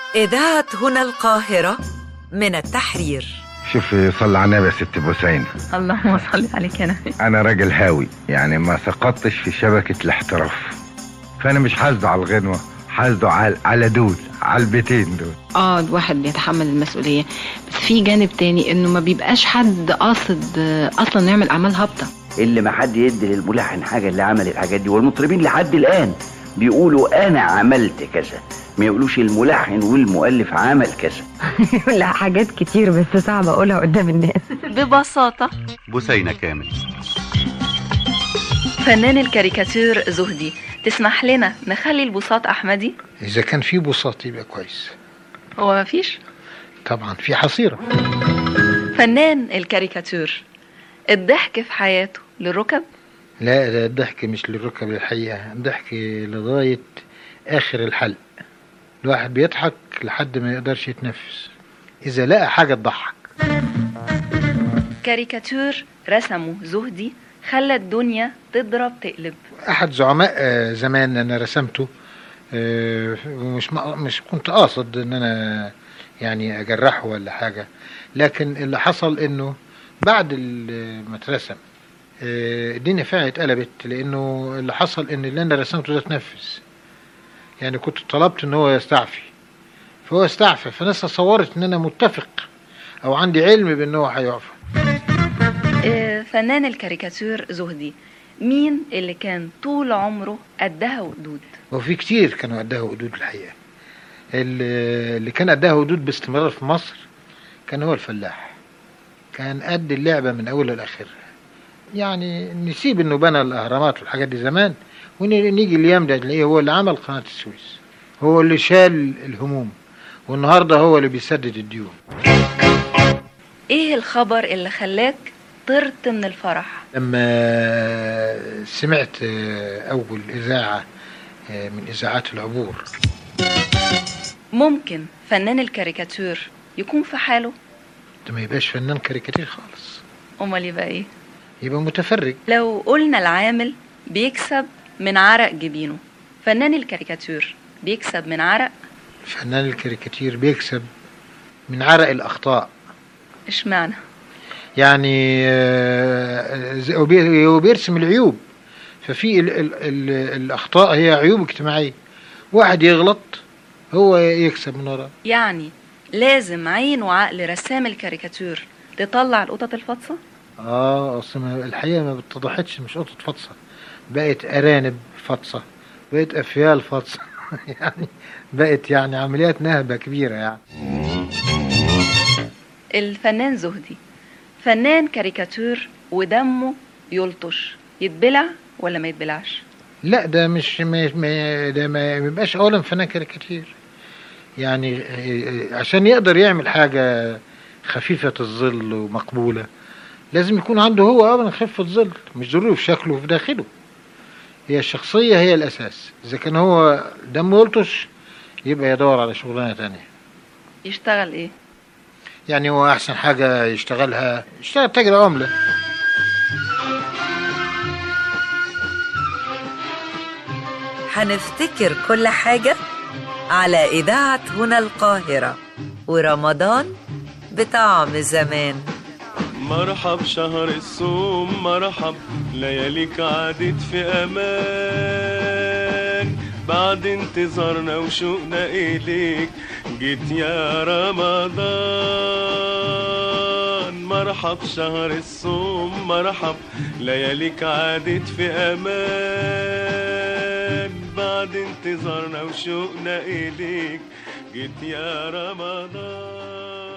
إذاعة هنا القاهرة من التحرير شوفي صلى على النبي يا ست بوسين اللهم صل عليك يا نبي انا راجل هاوي يعني ما سقطتش في شبكة الاحتراف فانا مش حاسده على الغنوة حاسده على على دول على البيتين دول اه الواحد بيتحمل المسؤولية بس في جانب تاني انه ما بيبقاش حد قاصد آه، اصلا يعمل اعمال هابطة اللي ما حد يدي للملحن حاجه اللي عمل الحاجات دي والمطربين لحد الان بيقولوا انا عملت كذا ما يقولوش الملحن والمؤلف عمل كذا لا حاجات كتير بس صعب اقولها قدام الناس ببساطة بثينة كامل فنان الكاريكاتير زهدي تسمح لنا نخلي البساط أحمدي إذا كان في بساط يبقى كويس هو مفيش طبعا في حصيرة فنان الكاريكاتير الضحك في حياته للركب لا ده الضحك مش للركب الحقيقة الضحك لغاية آخر الحلق الواحد بيضحك لحد ما يقدرش يتنفس إذا لقى حاجة تضحك كاريكاتير رسمه زهدي خلى الدنيا تضرب تقلب أحد زعماء آه، زمان أنا رسمته آه، مش ما- مش كنت قاصد إن أنا يعني أجرحه ولا حاجة لكن اللي حصل إنه بعد ال- ما اترسم آه، الدنيا فعلا اتقلبت لأنه اللي حصل إن اللي أنا رسمته ده اتنفذ يعني كنت طلبت إن هو يستعفي فهو استعفى فالناس تصورت إن أنا متفق أو عندي علم بإن هو هيعفى آه، فنان الكاريكاتير زهدي مين اللي كان طول عمره قدها وقدود وفي كتير كانوا قدها حدود الحقيقة اللي اللي كان قدها حدود باستمرار في مصر كان هو الفلاح كان قد اللعبة من أولها لآخرها يعني نسيب إنه بنى الأهرامات والحاجات دي زمان ونيجي الأيام ده تلاقيه هو اللي عمل قناة السويس هو اللي شال الهموم والنهاردة هو اللي بيسدد الديون ايه الخبر اللي خلاك طرت من الفرح لما سمعت آه، أول إذاعة آه، من إذاعات العبور ممكن فنان الكاريكاتير يكون في حاله ده ما يبقاش فنان كاريكاتير خالص امال يبقى ايه يبقى متفرج لو قلنا العامل بيكسب من عرق جبينه فنان الكاريكاتير بيكسب من عرق فنان الكاريكاتير بيكسب من عرق الأخطاء اشمعنى يعني آه، زي- وبي- وبيرسم العيوب ففي ال ال ال الأخطاء هي عيوب اجتماعية واحد يغلط هو يكسب من وراه يعني لازم عين وعقل رسام الكاريكاتير تطلع القطط الفاطسه اه اصل ما- الحقيقة ما بتضحتش مش قطة فطسة بقت أرانب فطسة بقت أفيال فطسة يعني بقت يعني عمليات نهبة كبيرة يعني الفنان زهدي فنان كاريكاتير ودمه يلطش يتبلع ولا ما يتبلعش لا ده مش ما ما- ده ما بيبقاش اولا فنان كاريكاتير يعني آه، عشان يقدر يعمل حاجة خفيفة الظل ومقبولة لازم يكون عنده هو اولا خفة ظل مش ضروري في شكله وفي داخله هي الشخصية هي الأساس إذا كان هو دمه يلطش يبقى يدور على شغلانة تانية يشتغل ايه يعني هو أحسن حاجة يشتغلها يشتغل تاجر عملة هنفتكر كل حاجة على إذاعة هنا القاهرة ورمضان بطعم زمان مرحب شهر الصوم مرحب لياليك عادت في امان بعد انتظارنا وشوقنا اليك جيت يا رمضان مرحب شهر الصوم مرحب لياليك عادت في امان بعد انتظارنا وشوقنا اليك جيت يا رمضان